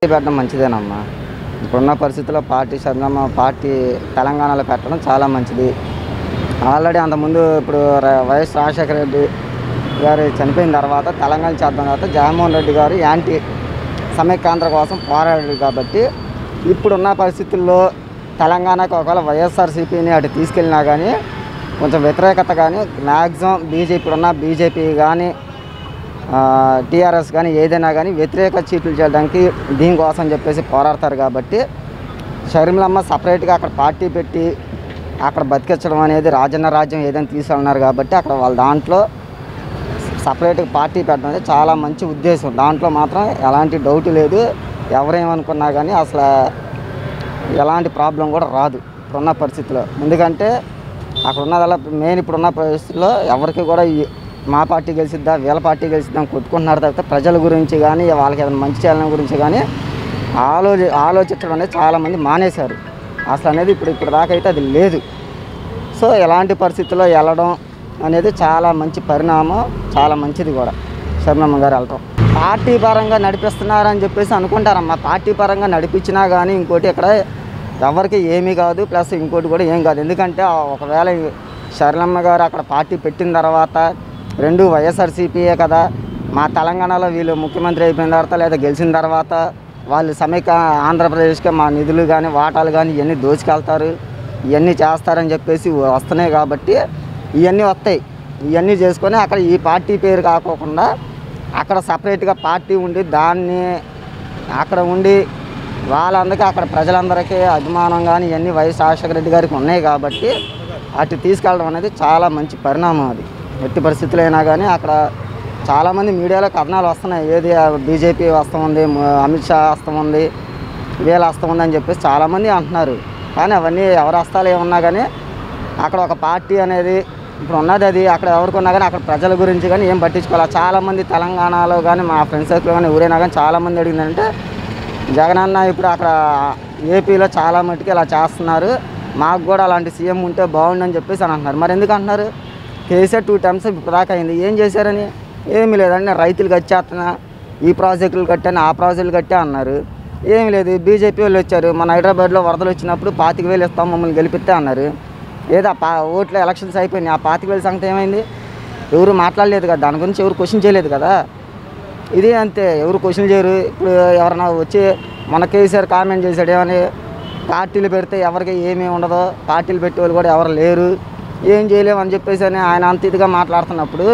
పెట్టడం మంచిదేనమ్మా ఇప్పుడున్న పరిస్థితుల్లో పార్టీ శరణమ్మ పార్టీ తెలంగాణలో పెట్టడం చాలా మంచిది ఆల్రెడీ అంతకుముందు ఇప్పుడు ర- వైఎస్ రాజశేఖర రెడ్డి గారు చనిపోయిన తర్వాత తెలంగాణ చేద్దాం తర్వాత జగన్మోహన్ రెడ్డి గారు యాంటీ సమైక్యాంధ్ర కోసం పోరాడారు కాబట్టి ఇప్పుడున్న పరిస్థితుల్లో తెలంగాణకు ఒకవేళ వైఎస్ఆర్సీపీని అటు తీసుకెళ్ళినా కానీ కొంచెం వ్యతిరేకత కానీ మ్యాక్సిమం బీజేపీ ఇప్పుడున్న బీజేపీ కానీ టీఆర్ఎస్ కానీ ఏదైనా కానీ వ్యతిరేక చీట్లు చేయడానికి దీనికోసం చెప్పేసి పోరాడతారు కాబట్టి షర్మిలమ్మ సపరేట్గా అక్కడ పార్టీ పెట్టి అక్కడ బతికించడం అనేది రాజన్న రాజ్యం ఏదైనా తీసుకెళ్ళినారు కాబట్టి అక్కడ వాళ్ళ దాంట్లో సపరేట్గా పార్టీ పెట్టడం అనేది చాలా మంచి ఉద్దేశం దాంట్లో మాత్రం ఎలాంటి డౌట్ లేదు ఎవరేమనుకున్నా కానీ అసలు ఎలాంటి ప్రాబ్లం కూడా రాదు ఇప్పుడున్న పరిస్థితిలో ఎందుకంటే అక్కడ ఉన్నదల్లా మెయిన్ ఇప్పుడున్న పరిస్థితుల్లో ఎవరికి కూడా ఈ మా పార్టీ గెలిచిద్దా వీళ్ళ పార్టీ గెలిచిద్దా అని కొట్టుకుంటున్నారు తప్పితే ప్రజల గురించి కానీ వాళ్ళకి ఏదైనా మంచి చేయాలని గురించి కానీ ఆలోచి ఆలోచించడం అనేది చాలామంది మానేశారు అసలు అనేది ఇప్పుడు ఇప్పుడు దాకా అయితే అది లేదు సో ఎలాంటి పరిస్థితుల్లో వెళ్ళడం అనేది చాలా మంచి పరిణామం చాలా మంచిది కూడా శర్మమ్మ గారు వెళ్ళటం పార్టీ పరంగా నడిపిస్తున్నారని చెప్పేసి అనుకుంటారమ్మా పార్టీ పరంగా నడిపించినా కానీ ఇంకోటి ఇక్కడ ఎవరికి ఏమీ కాదు ప్లస్ ఇంకోటి కూడా ఏం కాదు ఎందుకంటే ఆ ఒకవేళ ఈ శర్లమ్మ గారు అక్కడ పార్టీ పెట్టిన తర్వాత రెండు వైఎస్ఆర్సీపీయే కదా మా తెలంగాణలో వీళ్ళు ముఖ్యమంత్రి అయిపోయిన తర్వాత లేదా గెలిచిన తర్వాత వాళ్ళు సమైక్య ఆంధ్రప్రదేశ్కి మా నిధులు కానీ వాటాలు కానీ ఇవన్నీ దోచుకెళ్తారు ఇవన్నీ చేస్తారని చెప్పేసి వస్తున్నాయి కాబట్టి ఇవన్నీ వస్తాయి ఇవన్నీ చేసుకొని అక్కడ ఈ పార్టీ పేరు కాకోకుండా అక్కడ సపరేట్గా పార్టీ ఉండి దాన్ని అక్కడ ఉండి వాళ్ళందరికీ అక్కడ ప్రజలందరికీ అభిమానం కానీ ఇవన్నీ వైఎస్ రాజశేఖర రెడ్డి గారికి ఉన్నాయి కాబట్టి అటు తీసుకెళ్ళడం అనేది చాలా మంచి పరిణామం అది ఎట్టి పరిస్థితులు అయినా కానీ అక్కడ చాలామంది మీడియాలో కథనాలు వస్తున్నాయి ఏది బీజేపీ వస్తూ ఉంది మ- అమిత్ షా వస్తూ ఉంది వీళ్ళ వస్తూ ఉంది అని చెప్పేసి చాలామంది అంటున్నారు కానీ అవన్నీ ఎవరు వస్తాలు ఏమన్నా కానీ అక్కడ ఒక పార్టీ అనేది ఇప్పుడు ఉన్నది అది అక్కడ ఎవరికి ఉన్నా కానీ అక్కడ ప్రజల గురించి కానీ ఏం పట్టించుకోవాలి చాలామంది తెలంగాణలో కానీ మా ఫ్రెండ్స్ సర్కిల్ కానీ ఊరైనా కానీ చాలామంది అడిగిందంటే జగనన్న ఇప్పుడు అక్కడ ఏపీలో చాలా మట్టుకు ఇలా చేస్తున్నారు మాకు కూడా అలాంటి సీఎం ఉంటే బాగుండని చెప్పేసి అని అంటున్నారు మరి ఎందుకు అంటున్నారు కేసీఆర్ టూ టైమ్స్ ఇప్పుడు దాకా అయింది ఏం చేశారని ఏమీ లేదండి నేను రైతులకు వచ్చేస్తున్నా ఈ ప్రాజెక్టులు కట్టాను ఆ ప్రాజెక్టులు కట్టా అన్నారు ఏమీ లేదు బీజేపీ వాళ్ళు వచ్చారు మన హైదరాబాద్లో వరదలు వచ్చినప్పుడు పాతిక వేలు ఇస్తాం మమ్మల్ని గెలిపిస్తే అన్నారు ఏదో పా ఓట్ల ఎలక్షన్స్ అయిపోయినాయి ఆ పాతిక వేల సంగతి ఏమైంది ఎవరు మాట్లాడలేదు కదా దాని గురించి ఎవరు క్వశ్చన్ చేయలేదు కదా ఇది అంతే ఎవరు క్వశ్చన్ చేయరు ఇప్పుడు ఎవరైనా వచ్చి మన కేసీఆర్ కామెంట్ చేశాడు ఏమని పార్టీలు పెడితే ఎవరికి ఏమీ ఉండదు పార్టీలు పెట్టే వాళ్ళు కూడా ఎవరు లేరు ఏం చేయలేము అని చెప్పేసి అని ఆయన అంత ఇదిగా మాట్లాడుతున్నప్పుడు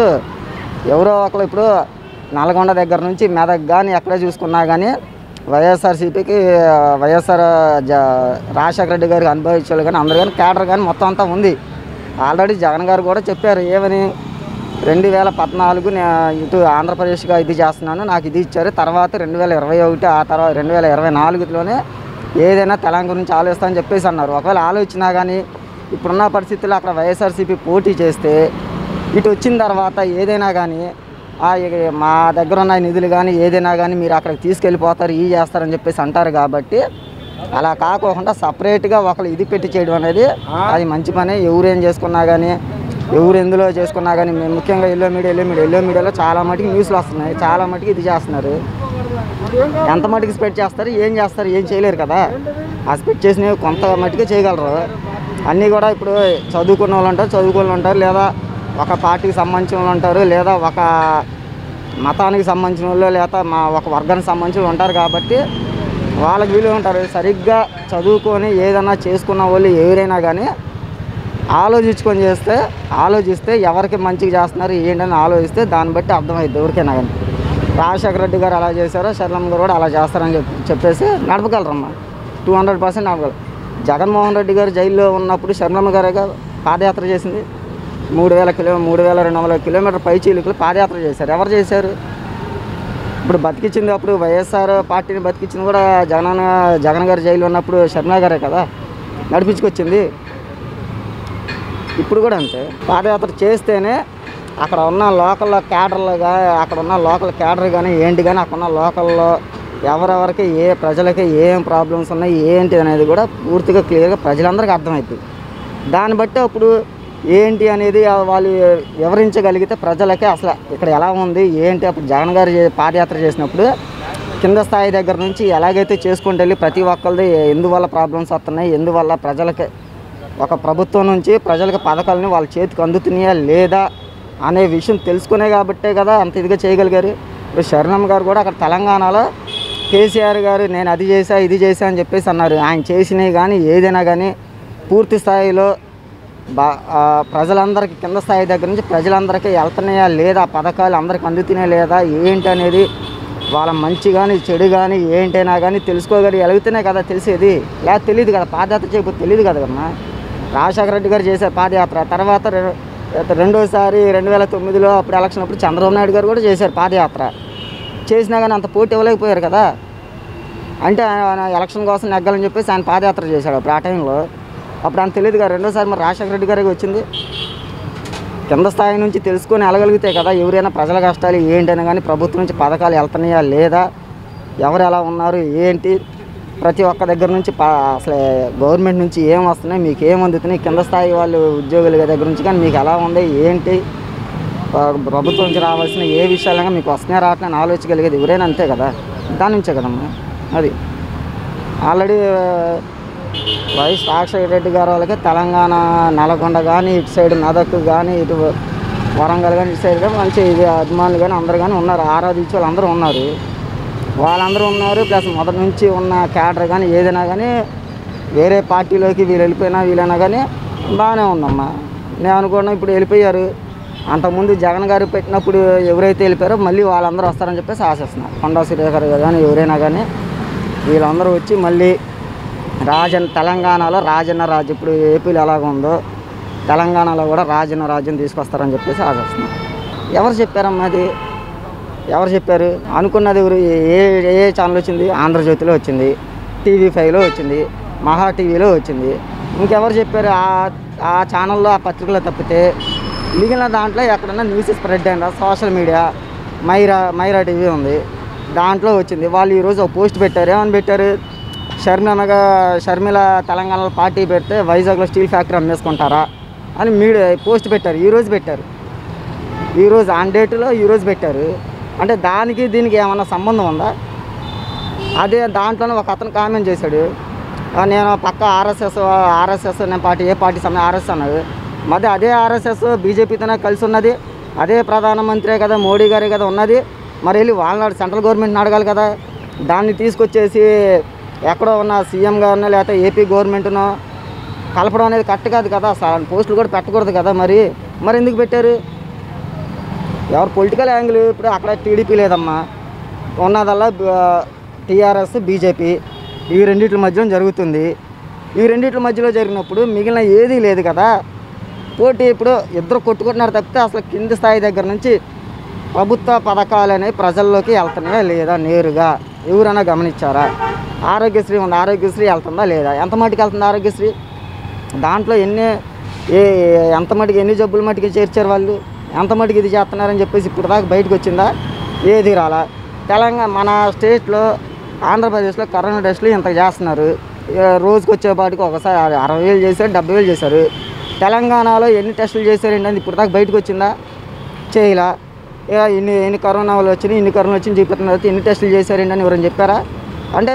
ఎవరో ఒకరు ఇప్పుడు నల్గొండ దగ్గర నుంచి మెదక్ కానీ ఎక్కడ చూసుకున్నా కానీ వైఎస్ఆర్సీపీకి వైఎస్ఆర్ జ రాజశేఖర రెడ్డి గారికి అనుభవించే వాళ్ళు కానీ అందరు కానీ కేడర్ కానీ మొత్తం అంతా ఉంది ఆల్రెడీ జగన్ గారు కూడా చెప్పారు ఏమని రెండు వేల పద్నాలుగు నే- ఇటు ఆంధ్రప్రదేశ్గా ఇది చేస్తున్నాను నాకు ఇది ఇచ్చారు తర్వాత రెండు వేల ఇరవై ఒకటి ఆ తర్వాత రెండు వేల ఇరవై నాలుగులోనే ఏదైనా తెలంగాణ గురించి ఆలోచిస్తామని చెప్పేసి అన్నారు ఒకవేళ ఆలోచించినా కానీ ఇప్పుడున్న పరిస్థితుల్లో అక్కడ వైఎస్ఆర్సీపీ పోటీ చేస్తే ఇటు వచ్చిన తర్వాత ఏదైనా కానీ ఆ ఇక మా దగ్గర ఉన్న నిధులు కానీ ఏదైనా కానీ మీరు అక్కడికి తీసుకెళ్ళిపోతారు ఈ చేస్తారని చెప్పేసి అంటారు కాబట్టి అలా కాకోకుండా సపరేట్గా ఒకళ్ళు ఇది పెట్టి చేయడం అనేది అది మంచి పని ఎవరు ఏం చేసుకున్నా కానీ ఎవరు ఎందులో చేసుకున్నా కానీ మేము ముఖ్యంగా yellow media yellow media yellow మీడియాలో చాలా మటుకు న్యూస్లు వస్తున్నాయి చాలా మటుకు ఇది చేస్తున్నారు ఎంత మటుకు స్ప్రెడ్ చేస్తారు ఏం చేస్తారు ఏం చేయలేరు కదా ఆ స్ప్రెడ్ చేసినవి కొంత మటుకే చేయగలరు అన్నీ కూడా ఇప్పుడు చదువుకున్న వాళ్ళు ఉంటారు చదువుకున్న వాళ్ళు ఉంటారు లేదా ఒక పార్టీకి సంబంధించిన వాళ్ళు ఉంటారు లేదా ఒక మతానికి సంబంధించిన వాళ్ళు లేదా మా ఒక వర్గానికి సంబంధించిన వాళ్ళు ఉంటారు కాబట్టి వాళ్ళకి విలువ ఉంటారు సరిగ్గా చదువుకొని ఏదైనా చేసుకున్న వాళ్ళు ఎవరైనా కానీ ఆలోచించుకొని చేస్తే ఆలోచిస్తే ఎవరికి మంచిగా చేస్తున్నారు ఏంటని ఆలోచిస్తే దాన్ని బట్టి అర్థమైద్ది ఎవరికైనా కానీ రాజశేఖర రెడ్డి గారు అలా చేశారో శర్లమ్మ గారు కూడా అలా చేస్తారని చెప్పి చెప్పేసి నడపగలరమ్మా టూ హండ్రెడ్ పర్సెంట్ నడపగలరు జగన్మోహన్ రెడ్డి గారు జైల్లో ఉన్నప్పుడు శర్లమ్మ గారే పాదయాత్ర చేసింది మూడు వేల కిలో మూడు వేల రెండు వందల కిలోమీటర్ పై చీలికలు పాదయాత్ర చేశారు ఎవరు చేశారు ఇప్పుడు బతికించింది అప్పుడు వైఎస్ఆర్ పార్టీని బతికించింది కూడా జగన్ జగన్ గారు జైలు ఉన్నప్పుడు శర్మ గారే కదా నడిపించుకొచ్చింది ఇప్పుడు కూడా అంతే పాదయాత్ర చేస్తేనే అక్కడ ఉన్న లోకల్ క్యాడర్లు కానీ అక్కడ ఉన్న లోకల్ క్యాడర్ కానీ ఏంటి కానీ అక్కడ ఉన్న లోకల్లో ఎవరెవరికి ఏ ప్రజలకి ఏం ప్రాబ్లమ్స్ ఉన్నాయి ఏంటి అనేది కూడా పూర్తిగా క్లియర్గా ప్రజలందరికీ అర్థమవుతుంది దాన్ని బట్టి అప్పుడు ఏంటి అనేది వాళ్ళు వివరించగలిగితే ప్రజలకి అసలు ఇక్కడ ఎలా ఉంది ఏంటి అప్పుడు జగన్ గారు చే- పాదయాత్ర చేసినప్పుడు కింద స్థాయి దగ్గర నుంచి ఎలాగైతే చేసుకుంటూ వెళ్ళి ప్రతి ఒక్కరిది ఎందువల్ల ప్రాబ్లమ్స్ వస్తున్నాయి ఎందువల్ల ప్రజలకి ఒక ప్రభుత్వం నుంచి ప్రజలకు పథకాలని వాళ్ళ చేతికి అందుతున్నాయా లేదా అనే విషయం తెలుసుకునే కాబట్టే కదా అంత ఇదిగా చేయగలిగారు ఇప్పుడు శరణమ్మ గారు కూడా అక్కడ తెలంగాణలో కేసీఆర్ గారు నేను అది చేశా ఇది చేశా అని చెప్పేసి అన్నారు ఆయన చేసినవి కానీ ఏదైనా కానీ పూర్తి స్థాయిలో బా ఆ, ప్రజలందరికీ కింద స్థాయి దగ్గర నుంచి ప్రజలందరికీ వెళ్తున్నాయా లేదా ఆ పథకాలు అందరికి అందుతున్నాయా లేదా ఏంటి అనేది వాళ్ళ మంచి కానీ చెడు కానీ ఏంటైనా కానీ తెలుసుకోగలిగి వెలుగుతూనే కదా తెలిసేది లేదా తెలియదు కదా పాదయాత్ర చేయకపోతే తెలియదు కదా కన్నా రాజశేఖర రెడ్డి గారు చేశారు పాదయాత్ర తర్వాత రె- రెండోసారి రెండు వేల తొమ్మిదిలో అప్పుడు ఎలక్షన్ అప్పుడు చంద్రబాబు నాయుడు గారు కూడా చేశారు పాదయాత్ర చేసినా కానీ అంత పోటీ ఇవ్వలేకపోయారు కదా అంటే ఆయన ఎలక్షన్ కోసం నెగ్గాలని చెప్పేసి ఆయన పాదయాత్ర చేశాడు అప్పుడు ఆ టైంలో అప్పుడు ఆయన తెలియదు కదా రెండోసారి మరి రాజశేఖర రెడ్డి గారికి వచ్చింది కింద స్థాయి నుంచి తెలుసుకొని వెళ్ళగలిగితే కదా ఎవరైనా ప్రజల కష్టాలు ఏంటని కానీ ప్రభుత్వం నుంచి పథకాలు వెళ్తున్నాయా లేదా ఎవరు ఎలా ఉన్నారు ఏంటి ప్రతి ఒక్క దగ్గర నుంచి ప- అసలు గవర్నమెంట్ నుంచి ఏం వస్తున్నాయి మీకు ఏం అందుతున్నాయి కింద స్థాయి వాళ్ళు ఉద్యోగుల దగ్గర నుంచి కానీ మీకు ఎలా ఉంది ఏంటి ఆ, ప్రభుత్వం నుంచి రావాల్సిన ఏ విషయాలుగా మీకు వస్తున్నాయి రావట్లని ఆలోచించగలిగేది ఎవరైనా అంతే కదా దాని నుంచే కదమ్మా అది ఆల్రెడీ వైఎస్ రాజశేఖర రెడ్డి గారు వాళ్ళకి తెలంగాణ నల్గొండ కానీ ఇటు సైడ్ మెదక్ కానీ ఇటు వరంగల్ కానీ ఇటు సైడ్ కానీ మంచి ఇది అభిమానులు కానీ అందరు కానీ ఉన్నారు ఆరాధించే వాళ్ళందరూ ఉన్నారు వాళ్ళందరూ ఉన్నారు ప్లస్ మొదటి నుంచి ఉన్న క్యాడర్ కానీ ఏదైనా కానీ వేరే పార్టీలోకి వీళ్ళు వెళ్ళిపోయినా వీళ్ళైనా కానీ బాగానే ఉందమ్మా నేను అనుకున్నా ఇప్పుడు వెళ్ళిపోయారు అంతకుముందు జగన్ గారు పెట్టినప్పుడు ఎవరైతే వెళ్ళిపోయారో మళ్ళీ వాళ్ళందరూ వస్తారని చెప్పేసి ఆశిస్తున్నారు కొండా సురేఖర్ గారు కానీ ఎవరైనా కానీ వీళ్ళందరూ వచ్చి మళ్ళీ రాజన్ తెలంగాణలో రాజన్న రాజ్యం ఇప్పుడు ఏపీలో ఎలాగ ఉందో తెలంగాణలో కూడా రాజన్న రాజ్యం తీసుకొస్తారని చెప్పేసి ఆశిస్తున్నాం ఎవరు చెప్పారమ్మా అది ఎవరు చెప్పారు అనుకున్నది ఎవరు ఏ ఏ ఛానల్ వచ్చింది ఆంధ్రజ్యోతిలో వచ్చింది టీవీ ఫైవ్లో వచ్చింది మహా టీవీలో వచ్చింది ఇంకెవరు చెప్పారు ఆ ఆ ఛానల్లో ఆ పత్రికలో తప్పితే మిగిలిన దాంట్లో ఎక్కడన్నా న్యూస్ స్ప్రెడ్ అయిందా సోషల్ మీడియా మైరా మైరా టీవీ ఉంది దాంట్లో వచ్చింది వాళ్ళు ఈరోజు ఒక పోస్ట్ పెట్టారు ఏమని పెట్టారు షర్మిలగా షర్మిల తెలంగాణలో పార్టీ పెడితే వైజాగ్లో స్టీల్ ఫ్యాక్టరీ అమ్మేసుకుంటారా అని మీడియా పోస్ట్ పెట్టారు ఈరోజు పెట్టారు ఈరోజు ఆన్ డేట్లో ఈరోజు పెట్టారు అంటే దానికి దీనికి ఏమన్నా సంబంధం ఉందా అదే దాంట్లోనే ఒక అతను కామెంట్ చేశాడు "ఆ, నేను పక్క ఆర్ఎస్ఎస్ ఆర్ఎస్ఎస్ నేను పార్టీ ఏ పార్టీ సమయం ఆర్ఎస్ అన్నాడు మరి అదే ఆర్ఎస్ఎస్ బీజేపీతోనే కలిసి ఉన్నది అదే ప్రధానమంత్రే కదా మోడీ గారే కదా ఉన్నది మరి వెళ్ళి వాళ్ళని సెంట్రల్ గవర్నమెంట్ని అడగాలి కదా దాన్ని తీసుకొచ్చేసి ఎక్కడో ఉన్న సీఎం గారినో లేకపోతే ఏపీ గవర్నమెంట్నో కలపడం అనేది కరెక్ట్ కాదు కదా అసలు పోస్టులు కూడా పెట్టకూడదు కదా మరి మరి ఎందుకు పెట్టారు ఎవరు పొలిటికల్ యాంగిల్ ఇప్పుడు అక్కడ టీడీపీ లేదమ్మా ఉన్నదల్లా టీఆర్ఎస్ బీజేపీ ఈ రెండిట్ల మధ్యలో జరుగుతుంది ఈ రెండిట్ల మధ్యలో జరిగినప్పుడు మిగిలిన ఏదీ లేదు కదా పోటీ ఇప్పుడు ఇద్దరు కొట్టుకుంటున్నారు తప్పితే అసలు కింది స్థాయి దగ్గర నుంచి ప్రభుత్వ పథకాలు అనేవి ప్రజల్లోకి వెళ్తున్నాయా లేదా నేరుగా ఎవరైనా గమనించారా ఆరోగ్యశ్రీ ఉంది ఆరోగ్యశ్రీ వెళ్తుందా లేదా ఎంత మటుకు వెళ్తుంది ఆరోగ్యశ్రీ దాంట్లో ఎన్ని ఏ ఎంత మటుకు ఎన్ని జబ్బుల మటుకు చేర్చారు వాళ్ళు ఎంత మటుకు ఇది చేస్తున్నారని చెప్పేసి ఇప్పుడు దాకా బయటకు వచ్చిందా ఏది రాలా తెలంగాణ మన స్టేట్లో ఆంధ్రప్రదేశ్లో కరోనా టెస్టులు ఇంత చేస్తున్నారు ఇక రోజుకి వచ్చేపాటికి ఒకసారి అరవై వేలు చేశారు డెబ్బై వేలు చేశారు తెలంగాణలో ఎన్ని టెస్టులు చేశారండి అని ఇప్పుడు దాకా బయటకు వచ్చిందా చేయలా ఇక ఇన్ని ఎన్ని కరోనా వాళ్ళు వచ్చినాయి ఇన్ని కరోనా వచ్చింది చూపిస్తున్న తర్వాత ఎన్ని టెస్టులు చేశారండి అని ఎవరైనా చెప్పారా అంటే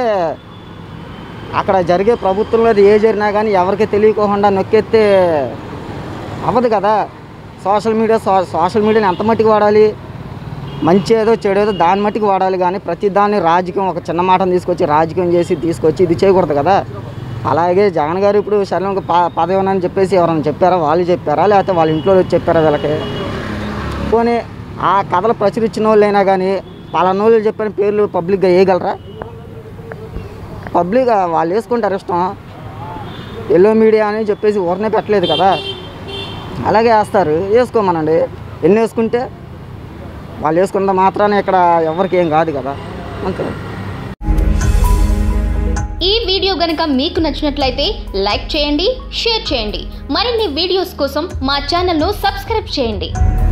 అక్కడ జరిగే ప్రభుత్వంలో అది ఏ జరిగినా కానీ ఎవరికి తెలియకోకుండా నొక్కెత్తే అవ్వదు కదా సోషల్ మీడియా సో సోషల్ మీడియాని ఎంత మట్టికి వాడాలి మంచి ఏదో చెడు ఏదో దాని మట్టికి వాడాలి కానీ ప్రతి దాన్ని రాజకీయం ఒక చిన్న మాటను తీసుకొచ్చి రాజకీయం చేసి తీసుకొచ్చి ఇది చేయకూడదు కదా అలాగే జగన్ గారు ఇప్పుడు శరణకు ప పదవి అని చెప్పేసి ఎవరైనా చెప్పారా వాళ్ళు చెప్పారా లేకపోతే వాళ్ళ ఇంట్లో వచ్చి చెప్పారా వీళ్ళకి పోనీ ఆ కథలు ప్రచురించిన వాళ్ళైనా కానీ పలానా వాళ్ళు చెప్పిన పేర్లు పబ్లిక్గా వేయగలరా పబ్లిక్ వాళ్ళు వేసుకుంటారు ఇష్టం ఎల్లో మీడియా అని చెప్పేసి ఊరనే పెట్టలేదు కదా అలాగే వేస్తారు వేసుకోమనండి ఎన్ని వేసుకుంటే వాళ్ళు వేసుకున్న మాత్రాన ఇక్కడ ఎవరికి ఏం కాదు కదా అంతే ఈ వీడియో గనుక మీకు నచ్చినట్లయితే లైక్ చేయండి షేర్ చేయండి మరిన్ని వీడియోస్ కోసం మా ఛానల్ను సబ్స్క్రైబ్ చేయండి